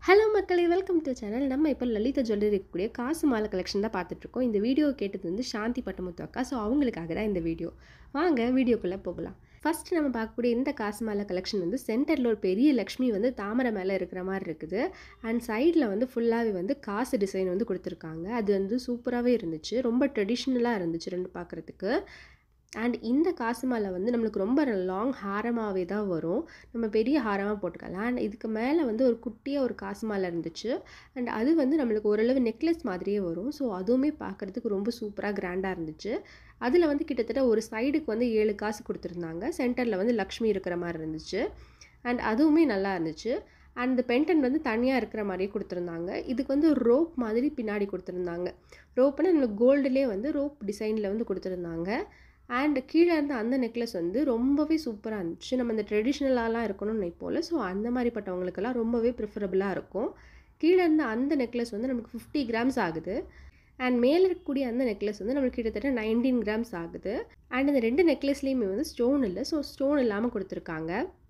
hello மக்களே welcome to channel நம்ம இப்போ லலிதா ஜுவல்லரி இருக்கக்கூடிய காசு மாலை கலெக்ஷன் தான் பார்த்துட்ருக்கோம் இந்த வீடியோ கேட்டது வந்து சாந்தி பட்டமுத்து அக்கா ஸோ அவங்களுக்காக தான் இந்த வீடியோ வாங்க வீடியோக்குள்ளே போகலாம் ஃபர்ஸ்ட் நம்ம பார்க்கக்கூடிய இந்த காசு மாலை கலெக்ஷன் வந்து சென்டரில் ஒரு பெரிய லக்ஷ்மி வந்து தாமரை மேலே இருக்கிற மாதிரி இருக்குது அண்ட் சைடில் வந்து ஃபுல்லாகவே வந்து காசு டிசைன் வந்து கொடுத்துருக்காங்க அது வந்து சூப்பராகவே இருந்துச்சு ரொம்ப ட்ரெடிஷ்னலாக இருந்துச்சு ரெண்டு பார்க்குறதுக்கு அண்ட் இந்த காசு மாலை வந்து நம்மளுக்கு ரொம்ப லாங் ஹாரமாகவே தான் வரும் நம்ம பெரிய ஹாரமாக போட்டுக்கலாம் அண்ட் இதுக்கு மேலே வந்து ஒரு குட்டியாக ஒரு காசு மாலை இருந்துச்சு அண்ட் அது வந்து நம்மளுக்கு ஓரளவு நெக்லஸ் மாதிரியே வரும் ஸோ அதுவுமே பார்க்குறதுக்கு ரொம்ப சூப்பராக கிராண்டாக இருந்துச்சு அதில் வந்து கிட்டத்தட்ட ஒரு சைடுக்கு வந்து ஏழு காசு கொடுத்துருந்தாங்க சென்டரில் வந்து லக்ஷ்மி இருக்கிற மாதிரி இருந்துச்சு அண்ட் அதுவுமே நல்லா இருந்துச்சு அண்ட் இந்த பென்டன் வந்து தனியாக இருக்கிற மாதிரியே கொடுத்துருந்தாங்க இதுக்கு வந்து ரோப் மாதிரி பின்னாடி கொடுத்துருந்தாங்க ரோப்னா நம்மளுக்கு கோல்டுலேயே வந்து ரோப் டிசைனில் வந்து கொடுத்துருந்தாங்க அண்ட் கீழே இருந்த அந்த நெக்லஸ் வந்து ரொம்பவே சூப்பராக இருந்துச்சு நம்ம இந்த ட்ரெடிஷ்னலாலாம் இருக்கணும்னு நினைப்போம்ல ஸோ அந்த மாதிரிப்பட்டவங்களுக்கெல்லாம் ரொம்பவே ப்ரிஃபரபுளாக இருக்கும் கீழே இருந்த அந்த நெக்லஸ் வந்து நமக்கு ஃபிஃப்டி கிராம்ஸ் ஆகுது அண்ட் மேலே இருக்கக்கூடிய அந்த நெக்லஸ் வந்து நம்மளுக்கு கிட்டத்தட்ட நைன்டீன் கிராம்ஸ் ஆகுது அண்ட் இந்த ரெண்டு நெக்லஸ்லேயுமே வந்து ஸ்டோன் இல்லை ஸோ ஸ்டோன் இல்லாமல் கொடுத்துருக்காங்க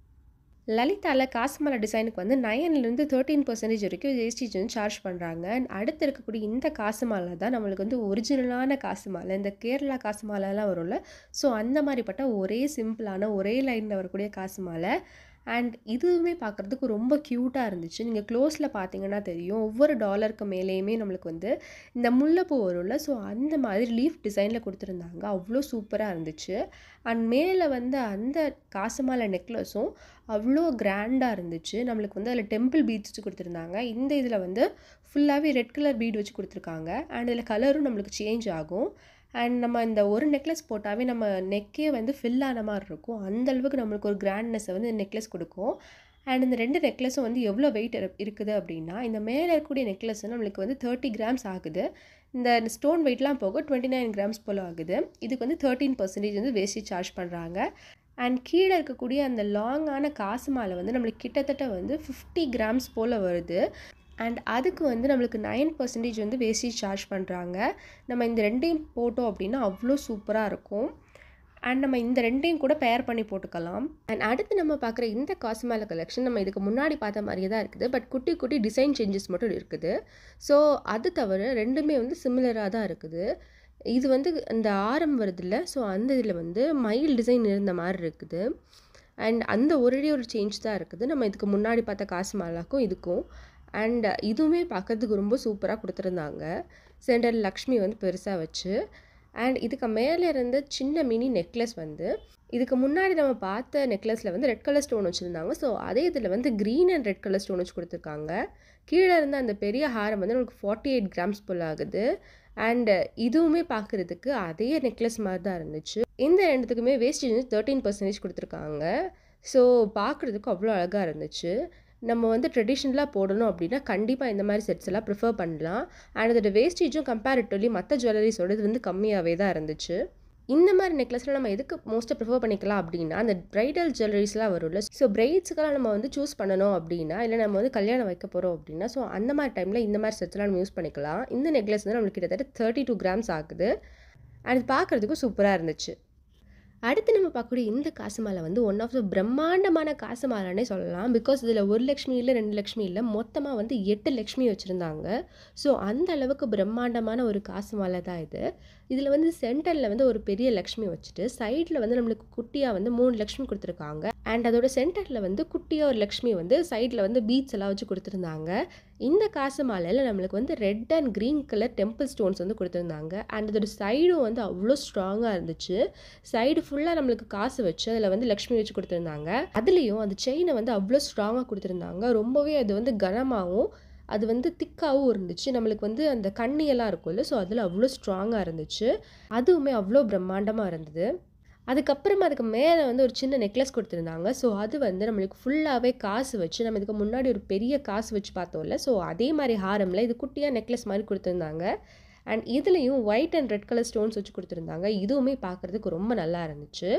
லலிதாவில் காசுமலை டிசைனுக்கு வந்து நைன்லேருந்து தேர்ட்டீன் பர்சன்டேஜ் வரைக்கும் வேஸ்டேஜ் வந்து சார்ஜ் பண்ணுறாங்க அண்ட் அடுத்து இருக்கக்கூடிய இந்த காசு மாலை தான் நம்மளுக்கு வந்து ஒரிஜினலான காசு மாலை இந்த கேரளா காசு மாலைலாம் வரும்ல ஸோ அந்த மாதிரிப்பட்ட ஒரே சிம்பிளான ஒரே லைனில் வரக்கூடிய காசு மாலை அண்ட் இதுவுமே பார்க்குறதுக்கு ரொம்ப க்யூட்டாக இருந்துச்சு நீங்கள் க்ளோஸில் பார்த்தீங்கன்னா தெரியும் ஒவ்வொரு டாலருக்கு மேலேயுமே நம்மளுக்கு வந்து இந்த முல்லைப்பூ வரும்ல ஸோ அந்த மாதிரி லீஃப் டிசைனில் கொடுத்துருந்தாங்க அவ்வளோ சூப்பராக இருந்துச்சு அண்ட் மேலே வந்து அந்த காசு மாலை நெக்லஸும் அவ்வளோ கிராண்டாக இருந்துச்சு நம்மளுக்கு வந்து அதில் டெம்பிள் பீட்ஸ் வச்சு கொடுத்துருந்தாங்க இந்த இதில் வந்து ஃபுல்லாகவே ரெட் கலர் பீட் வச்சு கொடுத்துருக்காங்க அண்ட் இதில் கலரும் நம்மளுக்கு சேஞ்ச் ஆகும் அண்ட் நம்ம இந்த ஒரு நெக்லஸ் போட்டாவே நம்ம நெக்கே வந்து ஃபில் ஆன மாதிரி இருக்கும் அந்த அளவுக்கு நம்மளுக்கு ஒரு கிராண்ட்னஸை வந்து இந்த நெக்லஸ் கொடுக்கும் அண்ட் இந்த ரெண்டு நெக்லஸும் வந்து எவ்வளோ வெயிட் இருக்குது அப்படின்னா இந்த மேலே இருக்கக்கூடிய நெக்லஸ் நம்மளுக்கு வந்து தேர்ட்டி கிராம்ஸ் ஆகுது இந்த ஸ்டோன் வெயிட்லாம் போக டுவெண்ட்டி நைன் கிராம்ஸ் போல் ஆகுது இதுக்கு வந்து தேர்ட்டீன் பர்சன்டேஜ் வந்து வேஸ்டி சார்ஜ் பண்ணுறாங்க அண்ட் கீழே இருக்கக்கூடிய அந்த லாங்கான காசு மாலை வந்து நம்மளுக்கு கிட்டத்தட்ட வந்து ஃபிஃப்டி கிராம்ஸ் போல் வருது அண்ட் அதுக்கு வந்து நம்மளுக்கு நைன் பர்சன்டேஜ் வந்து வேஸ்டேஜ் சார்ஜ் பண்ணுறாங்க நம்ம இந்த ரெண்டையும் போட்டோம் அப்படின்னா அவ்வளோ சூப்பராக இருக்கும் அண்ட் நம்ம இந்த ரெண்டையும் கூட பேர் பண்ணி போட்டுக்கலாம் அண்ட் அடுத்து நம்ம பார்க்குற இந்த காசு மேலே கலெக்ஷன் நம்ம இதுக்கு முன்னாடி பார்த்த மாதிரியே தான் இருக்குது பட் குட்டி குட்டி டிசைன் சேஞ்சஸ் மட்டும் இருக்குது ஸோ அது தவிர ரெண்டுமே வந்து சிமிலராக தான் இருக்குது இது வந்து இந்த ஆரம் வருதுல்ல ஸோ அந்த இதில் வந்து மயில் டிசைன் இருந்த மாதிரி இருக்குது அண்ட் அந்த ஒரே ஒரு சேஞ்ச் தான் இருக்குது நம்ம இதுக்கு முன்னாடி பார்த்த காசு மாலாக்கும் இதுக்கும் அண்ட் இதுவுமே பார்க்கறதுக்கு ரொம்ப சூப்பராக கொடுத்துருந்தாங்க சென்டர் லக்ஷ்மி வந்து பெருசாக வச்சு அண்ட் இதுக்கு மேலே இருந்த சின்ன மினி நெக்லஸ் வந்து இதுக்கு முன்னாடி நம்ம பார்த்த நெக்லஸில் வந்து ரெட் கலர் ஸ்டோன் வச்சுருந்தாங்க ஸோ அதே இதில் வந்து green and red colour stone வச்சு கொடுத்துருக்காங்க கீழே இருந்த அந்த பெரிய ஹாரம் வந்து நமக்கு ஃபார்ட்டி எயிட் கிராம்ஸ் போல் ஆகுது அண்ட் இதுவுமே பார்க்குறதுக்கு அதே நெக்லஸ் மாதிரி தான் இருந்துச்சு இந்த ரெண்டுத்துக்குமே வேஸ்டேஜ் வந்து தேர்ட்டீன் பர்சன்டேஜ் கொடுத்துருக்காங்க ஸோ பார்க்குறதுக்கு அவ்வளோ அழகாக இருந்துச்சு நம்ம வந்து ட்ரெடிஷ்னலாக போடணும் அப்படின்னா கண்டிப்பாக இந்த மாதிரி செட்ஸ் எல்லாம் ப்ரிஃபர் பண்ணலாம் அண்ட் அதோட வேஸ்டேஜும் கம்பேரிட்டிவ்லி மற்ற ஜுவல்லரிஸோட இது வந்து கம்மியாகவே தான் இருந்துச்சு இந்த மாதிரி நெக்லஸ்லாம் நம்ம எதுக்கு மோஸ்ட்டாக ப்ரிஃபர் பண்ணிக்கலாம் அப்படின்னா அந்த ப்ரைடல் ஜுவல்லரிஸ்லாம் வரும்ல ஸோ பிரைட்ஸுக்கெல்லாம் நம்ம வந்து சூஸ் பண்ணணும் அப்படின்னா இல்லை நம்ம வந்து கல்யாணம் வைக்க போகிறோம் அப்படின்னா ஸோ அந்த மாதிரி டைமில் இந்த மாதிரி செட்ஸ்லாம் நம்ம யூஸ் பண்ணிக்கலாம் இந்த நெக்லஸ் வந்து நம்மளுக்கு கிட்டத்தட்ட தேர்ட்டி டூ கிராம்ஸ் ஆகுது அண்ட் இது பார்க்குறதுக்கும் சூப்பராக இருந்துச்சு அடுத்து நம்ம பார்க்கக்கூடிய இந்த காசு மாலை வந்து ஒன் ஆஃப் த பிரம்மாண்டமான காசு மாலைன்னே சொல்லலாம் பிகாஸ் இதில் ஒரு லக்ஷ்மி இல்லை ரெண்டு லக்ஷ்மி இல்லை மொத்தமாக வந்து எட்டு லக்ஷ்மி வச்சுருந்தாங்க ஸோ அந்த அளவுக்கு பிரம்மாண்டமான ஒரு காசு மாலை தான் இது இதில் வந்து சென்டரில் வந்து ஒரு பெரிய லக்ஷ்மி வச்சுட்டு சைடில் வந்து நம்மளுக்கு குட்டியாக வந்து மூணு லக்ஷ்மி கொடுத்துருக்காங்க அண்ட் அதோட சென்டரில் வந்து குட்டியாக ஒரு லக்ஷ்மி வந்து சைடில் வந்து பீட்ஸ் எல்லாம் வச்சு கொடுத்துருந்தாங்க இந்த காசு மாலையில் நம்மளுக்கு வந்து red and green colour temple stones வந்து கொடுத்துருந்தாங்க அண்ட் அதோட சைடும் வந்து அவ்வளோ ஸ்ட்ராங்காக இருந்துச்சு சைடு ஃபுல்லாக நம்மளுக்கு காசு வச்சு அதில் வந்து லக்ஷ்மி வச்சு கொடுத்துருந்தாங்க அதுலேயும் அந்த செயினை வந்து அவ்வளோ ஸ்ட்ராங்காக கொடுத்துருந்தாங்க ரொம்பவே அது வந்து கனமாகவும் அது வந்து திக்காகவும் இருந்துச்சு நம்மளுக்கு வந்து அந்த கண்ணியெல்லாம் இருக்கும்ல ஸோ அதில் அவ்வளோ ஸ்ட்ராங்காக இருந்துச்சு அதுவுமே அவ்வளோ பிரம்மாண்டமாக இருந்தது அதுக்கப்புறமா அதுக்கு மேலே வந்து ஒரு சின்ன நெக்லஸ் கொடுத்துருந்தாங்க ஸோ அது வந்து நம்மளுக்கு ஃபுல்லாகவே காசு வச்சு நம்ம இதுக்கு முன்னாடி ஒரு பெரிய காசு வச்சு பார்த்தோம்ல ஸோ அதே மாதிரி ஹாரமில் இது குட்டியாக நெக்லஸ் மாதிரி கொடுத்துருந்தாங்க அண்ட் இதுலேயும் white and red colour stones வச்சு கொடுத்துருந்தாங்க இதுவுமே பார்க்குறதுக்கு ரொம்ப நல்லா இருந்துச்சு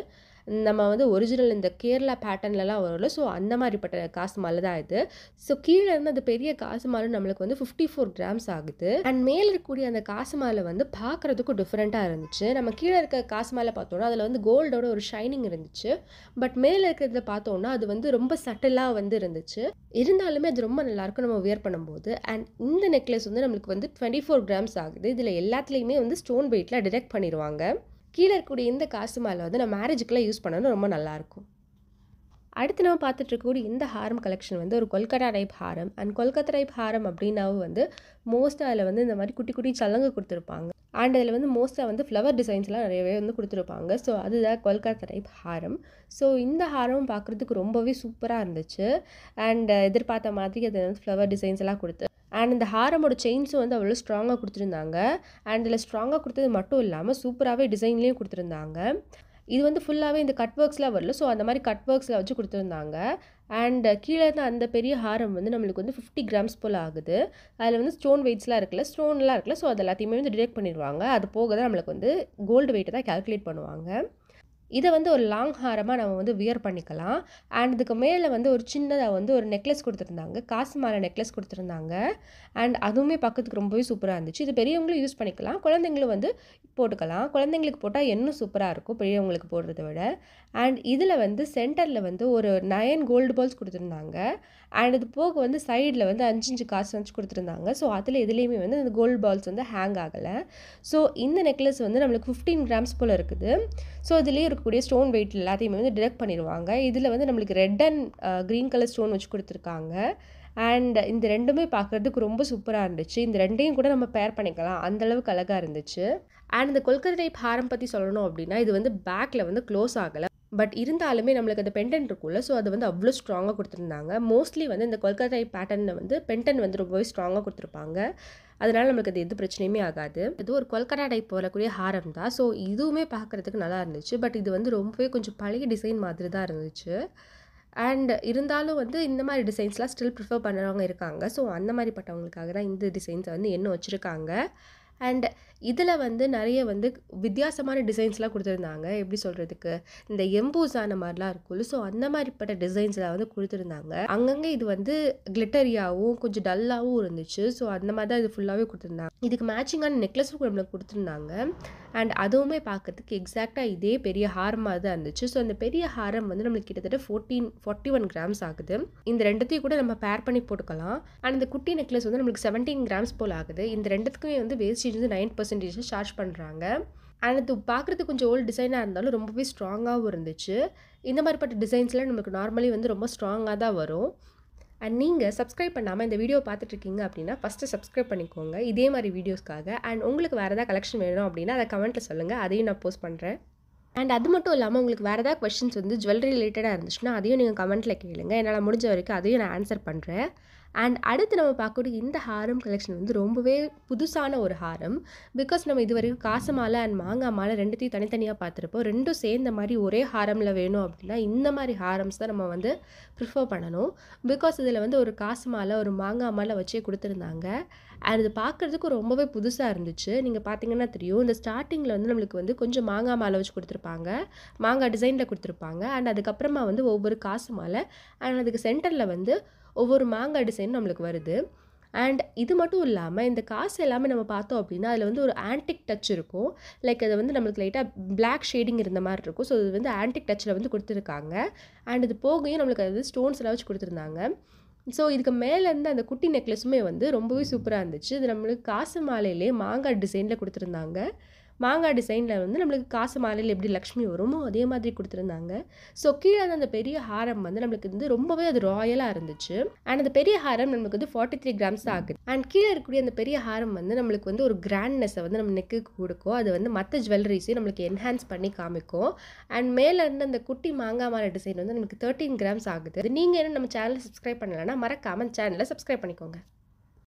நம்ம வந்து ஒரிஜினல் இந்த கேரளா பேட்டர்ன்லலாம் வரும்ல ஸோ அந்த மாதிரிப்பட்ட காசு மாலை தான் இது ஸோ கீழே இருந்து அந்த பெரிய காசு மாலை நம்மளுக்கு வந்து ஃபிஃப்டி ஃபோர் கிராம்ஸ் ஆகுது அண்ட் மேலே இருக்கக்கூடிய அந்த காசு மாலை வந்து பார்க்குறதுக்கும் டிஃப்ரெண்ட்டாக இருந்துச்சு நம்ம கீழே இருக்க காசு மாலை பார்த்தோன்னா அதில் வந்து கோல்டோட ஒரு ஷைனிங் இருந்துச்சு பட் மேலே இருக்கிறதுல பார்த்தோன்னா அது வந்து ரொம்ப சட்டிலாக வந்து இருந்துச்சு இருந்தாலுமே அது ரொம்ப நல்லாயிருக்கும் நம்ம வியர் பண்ணும்போது அண்ட் இந்த நெக்லஸ் வந்து நம்மளுக்கு வந்து டுவெண்ட்டி ஃபோர் கிராம்ஸ் ஆகுது இதில் எல்லாத்துலேயுமே வந்து ஸ்டோன் வெயிட்டில் டிடெக்ட் பண்ணிடுவாங்க கீழே இருக்கக்கூடிய இந்த காசு மாலை வந்து நம்ம மேரேஜுக்கெலாம் யூஸ் பண்ணணும் ரொம்ப நல்லாயிருக்கும் அடுத்து நம்ம பார்த்துட்டு இருக்கக்கூடிய இந்த ஹாரம் கலெக்ஷன் வந்து ஒரு கொல்கட்டா டைப் ஹாரம் அண்ட் கொல்கத்தா டைப் ஹாரம் அப்படின்னாவும் வந்து மோஸ்ட்டாக அதில் வந்து இந்த மாதிரி குட்டி குட்டி சலங்கு கொடுத்துருப்பாங்க அண்ட் அதில் வந்து மோஸ்ட்டாக வந்து ஃப்ளவர் டிசைன்ஸ்லாம் நிறையவே வந்து கொடுத்துருப்பாங்க ஸோ அதுதான் கொல்கத்தா டைப் ஹாரம் ஸோ இந்த ஹாரம் பார்க்குறதுக்கு ரொம்பவே சூப்பராக இருந்துச்சு அண்ட் எதிர்பார்த்த மாதிரி அது வந்து ஃப்ளவர் டிசைன்ஸ் எல்லாம் கொடுத்து அண்ட் இந்த ஹாரமோட செயின்ஸும் வந்து அவ்வளோ ஸ்ட்ராங்காக கொடுத்துருந்தாங்க அண்ட் இதில் ஸ்ட்ராங்காக கொடுத்தது மட்டும் இல்லாமல் சூப்பராகவே டிசைன்லேயும் கொடுத்துருந்தாங்க இது வந்து ஃபுல்லாகவே இந்த கட் ஒர்க்ஸ்லாம் வரல ஸோ அந்த மாதிரி கட் ஒர்க்ஸில் வச்சு கொடுத்துருந்தாங்க அண்ட் கீழே இருந்த அந்த பெரிய ஹாரம் வந்து நம்மளுக்கு வந்து ஃபிஃப்டி கிராம்ஸ் போல் ஆகுது அதில் வந்து ஸ்டோன் வெயிட்ஸ்லாம் இருக்குல்ல ஸ்டோன்லாம் இருக்குல்ல ஸோ அது எல்லாத்தையுமே வந்து டிடெக்ட் பண்ணிடுவாங்க அது போக தான் நம்மளுக்கு வந்து கோல்டு வெயிட்டை தான் கேல்குலேட் பண்ணுவாங்க இதை வந்து ஒரு லாங் ஹாரமாக நம்ம வந்து வியர் பண்ணிக்கலாம் அண்ட் இதுக்கு மேலே வந்து ஒரு சின்னதாக வந்து ஒரு நெக்லஸ் கொடுத்துருந்தாங்க காசு மாலை நெக்லஸ் கொடுத்துருந்தாங்க அண்ட் அதுவுமே பார்க்கறதுக்கு ரொம்பவே சூப்பராக இருந்துச்சு இது பெரியவங்களும் யூஸ் பண்ணிக்கலாம் குழந்தைங்களும் வந்து போட்டுக்கலாம் குழந்தைங்களுக்கு போட்டால் இன்னும் சூப்பராக இருக்கும் பெரியவங்களுக்கு போடுறத விட அண்ட் இதில் வந்து சென்டரில் வந்து ஒரு நயன் கோல்டு பால்ஸ் கொடுத்துருந்தாங்க அண்ட் இது போக வந்து சைடில் வந்து அஞ்சு அஞ்சு காசு வச்சு கொடுத்துருந்தாங்க ஸோ அதில் இதுலேயுமே வந்து அந்த கோல்டு பால்ஸ் வந்து ஹேங் ஆகலை ஸோ இந்த நெக்லஸ் வந்து நம்மளுக்கு ஃபிஃப்டீன் கிராம்ஸ் போல் இருக்குது ஸோ இதுலேயே இருக்கக்கூடிய ஸ்டோன் வெயிட் எல்லாத்தையுமே வந்து டிடெக்ட் பண்ணிடுவாங்க இதில் வந்து நம்மளுக்கு red and green colour stone வச்சு கொடுத்துருக்காங்க அண்ட் இந்த ரெண்டுமே பார்க்குறதுக்கு ரொம்ப சூப்பராக இருந்துச்சு இந்த ரெண்டையும் கூட நம்ம பேர் பண்ணிக்கலாம் அந்தளவுக்கு அழகாக இருந்துச்சு அண்ட் இந்த கொல்கத்தா டைப் ஹாரம் பற்றி சொல்லணும் அப்படின்னா இது வந்து பேக்கில் வந்து க்ளோஸ் ஆகலை பட் இருந்தாலுமே நம்மளுக்கு அந்த பென்டன் இருக்கும்ல ஸோ அது வந்து அவ்வளோ ஸ்ட்ராங்காக கொடுத்துருந்தாங்க மோஸ்ட்லி வந்து இந்த கொல்கத்தா டைப் பேட்டர்னில் வந்து பென்டன் வந்து ரொம்பவே ஸ்ட்ராங்காக கொடுத்துருப்பாங்க அதனால் நம்மளுக்கு அது எது பிரச்சனையுமே ஆகாது இது ஒரு கொல்கட்டா டைப் வரக்கூடிய ஹாரம் தான் ஸோ இதுவுமே பார்க்குறதுக்கு நல்லா இருந்துச்சு பட் இது வந்து ரொம்பவே கொஞ்சம் பழைய டிசைன் மாதிரி தான் இருந்துச்சு அண்ட் இருந்தாலும் வந்து இந்த மாதிரி டிசைன்ஸ்லாம் ஸ்டில் ப்ரிஃபர் பண்ணுறவங்க இருக்காங்க ஸோ அந்த மாதிரிப்பட்டவங்களுக்காக தான் இந்த டிசைன்ஸை வந்து என்ன வச்சுருக்காங்க அண்ட் இதில் வந்து நிறைய வந்து வித்தியாசமான டிசைன்ஸ்லாம் கொடுத்துருந்தாங்க எப்படி சொல்கிறதுக்கு இந்த எம்போஸான மாதிரிலாம் இருக்கும்ல ஸோ அந்த மாதிரிப்பட்ட டிசைன்ஸில் வந்து கொடுத்துருந்தாங்க அங்கங்கே இது வந்து கிளிட்டரியாகவும் கொஞ்சம் டல்லாகவும் இருந்துச்சு ஸோ அந்த மாதிரி தான் இது ஃபுல்லாகவே கொடுத்துருந்தாங்க இதுக்கு மேட்சிங்கான நெக்லஸும் நம்மளுக்கு கொடுத்துருந்தாங்க அண்ட் அதுவுமே பார்க்கறதுக்கு எக்ஸாக்டாக இதே பெரிய ஹாரமாக தான் இருந்துச்சு ஸோ அந்த பெரிய ஹாரம் வந்து நம்மளுக்கு கிட்டத்தட்ட ஃபோர்டீன் ஃபார்ட்டி ஒன் கிராம்ஸ் ஆகுது இந்த ரெண்டுத்தையும் கூட நம்ம பேர் பண்ணி போட்டுக்கலாம் அண்ட் இந்த குட்டி நெக்லஸ் வந்து நம்மளுக்கு செவன்டீன் கிராம்ஸ் போல் ஆகுது இந்த ரெண்டுத்துக்குமே வந்து வேஸ்டேஜ் வந்து நைன் பர்சன்டேஜ் சார்ஜ் பண்ணுறாங்க அண்ட் இது பார்க்குறதுக்கு கொஞ்சம் ஓல்டு டிசைனாக இருந்தாலும் ரொம்பவே ஸ்ட்ராங்காகவும் இருந்துச்சு இந்த மாதிரிப்பட்ட டிசைன்ஸ்லாம் நமக்கு நார்மலி வந்து ரொம்ப ஸ்ட்ராங்காக தான் வரும் அண்ட் நீங்கள் சப்ஸ்கிரைப் பண்ணாமல் இந்த வீடியோ பார்த்துட்ருக்கீங்க அப்படின்னா ஃபஸ்ட்டு சப்ஸ்கிரைப் பண்ணிக்கோங்க இதே மாதிரி வீடியோஸ்க்காக அண்ட் உங்களுக்கு வேறு ஏதாவது கலெக்ஷன் வேணும் அப்படின்னா அதை கமெண்ட்டில் சொல்லுங்கள் அதையும் நான் போஸ்ட் பண்ணுறேன் அண்ட் அது மட்டும் இல்லாமல் உங்களுக்கு வேறு ஏதாவது கொஷின்ஸ் வந்து ஜுவல்லரி ரிலேட்டடாக இருந்துச்சுன்னா அதையும் நீங்கள் கமெண்ட்டில் கேளுங்க என்னால் முடிஞ்ச வரைக்கும் அதையும் நான் ஆன்சர் பண்ணுறேன் அண்ட் அடுத்து நம்ம பார்க்கக்கூடிய இந்த ஹாரம் கலெக்ஷன் வந்து ரொம்பவே புதுசான ஒரு ஹாரம் பிகாஸ் நம்ம இது வரைக்கும் காசு மாலை அண்ட் மாங்காய் மாலை ரெண்டுத்தையும் தனித்தனியாக பார்த்துருப்போம் ரெண்டும் சேர்ந்த மாதிரி ஒரே ஹாரமில் வேணும் அப்படின்னா இந்த மாதிரி ஹாரம்ஸ் தான் நம்ம வந்து ப்ரிஃபர் பண்ணணும் பிகாஸ் இதில் வந்து ஒரு காசு மாலை ஒரு மாங்காய் மாலை வச்சே கொடுத்துருந்தாங்க அண்ட் இது பார்க்குறதுக்கு ரொம்பவே புதுசாக இருந்துச்சு நீங்கள் பார்த்தீங்கன்னா தெரியும் இந்த ஸ்டார்டிங்கில் வந்து நம்மளுக்கு வந்து கொஞ்சம் மாங்காய் மாலை வச்சு கொடுத்துருப்பாங்க மாங்காய் டிசைனில் கொடுத்துருப்பாங்க அண்ட் அதுக்கப்புறமா வந்து ஒவ்வொரு காசு மாலை அண்ட் அதுக்கு சென்டரில் வந்து ஒவ்வொரு மாங்காய் டிசைன் நம்மளுக்கு வருது அண்ட் இது மட்டும் இல்லாமல் இந்த காசு எல்லாமே நம்ம பார்த்தோம் அப்படின்னா அதில் வந்து ஒரு ஆன்டிக் டச் இருக்கும் லைக் அது வந்து நம்மளுக்கு லைட்டாக பிளாக் ஷேடிங் இருந்த மாதிரி இருக்கும் ஸோ இது வந்து ஆன்டிக் டச்சில் வந்து கொடுத்துருக்காங்க அண்ட் இது போகையும் நம்மளுக்கு அது ஸ்டோன்ஸ் எல்லாம் வச்சு கொடுத்துருந்தாங்க ஸோ இதுக்கு மேலேருந்து அந்த குட்டி நெக்லஸுமே வந்து ரொம்பவே சூப்பராக இருந்துச்சு இது நம்மளுக்கு காசு மாலையிலே மாங்காய் டிசைனில் கொடுத்துருந்தாங்க மாங்காய் டிசைனில் வந்து நம்மளுக்கு காசு மாலையில் எப்படி லக்ஷ்மி வருமோ அதே மாதிரி கொடுத்துருந்தாங்க ஸோ கீழே அந்த பெரிய ஹாரம் வந்து நம்மளுக்கு வந்து ரொம்பவே அது ராயலாக இருந்துச்சு அண்ட் அந்த பெரிய ஹாரம் நம்மளுக்கு வந்து ஃபார்ட்டி த்ரீ கிராம்ஸ் தான் ஆகுது அண்ட் கீழே இருக்கக்கூடிய அந்த பெரிய ஹாரம் வந்து நம்மளுக்கு வந்து ஒரு கிராண்ட்னஸை வந்து நம்ம நெக்குக்கு கொடுக்கும் அது வந்து மற்ற ஜுவல்லரிஸையும் நம்மளுக்கு என்ஹான்ஸ் பண்ணி காமிக்கும் அண்ட் மேலே இருந்து அந்த குட்டி மாங்காய் மாலை டிசைன் வந்து நமக்கு தேர்ட்டீன் கிராம்ஸ் ஆகுது நீங்கள் என்ன நம்ம சேனலை சப்ஸ்கிரைப் பண்ணலைன்னா மறக்காமல் சேனலை சப்ஸ்கிரைப் பண்ணிக்கோங்க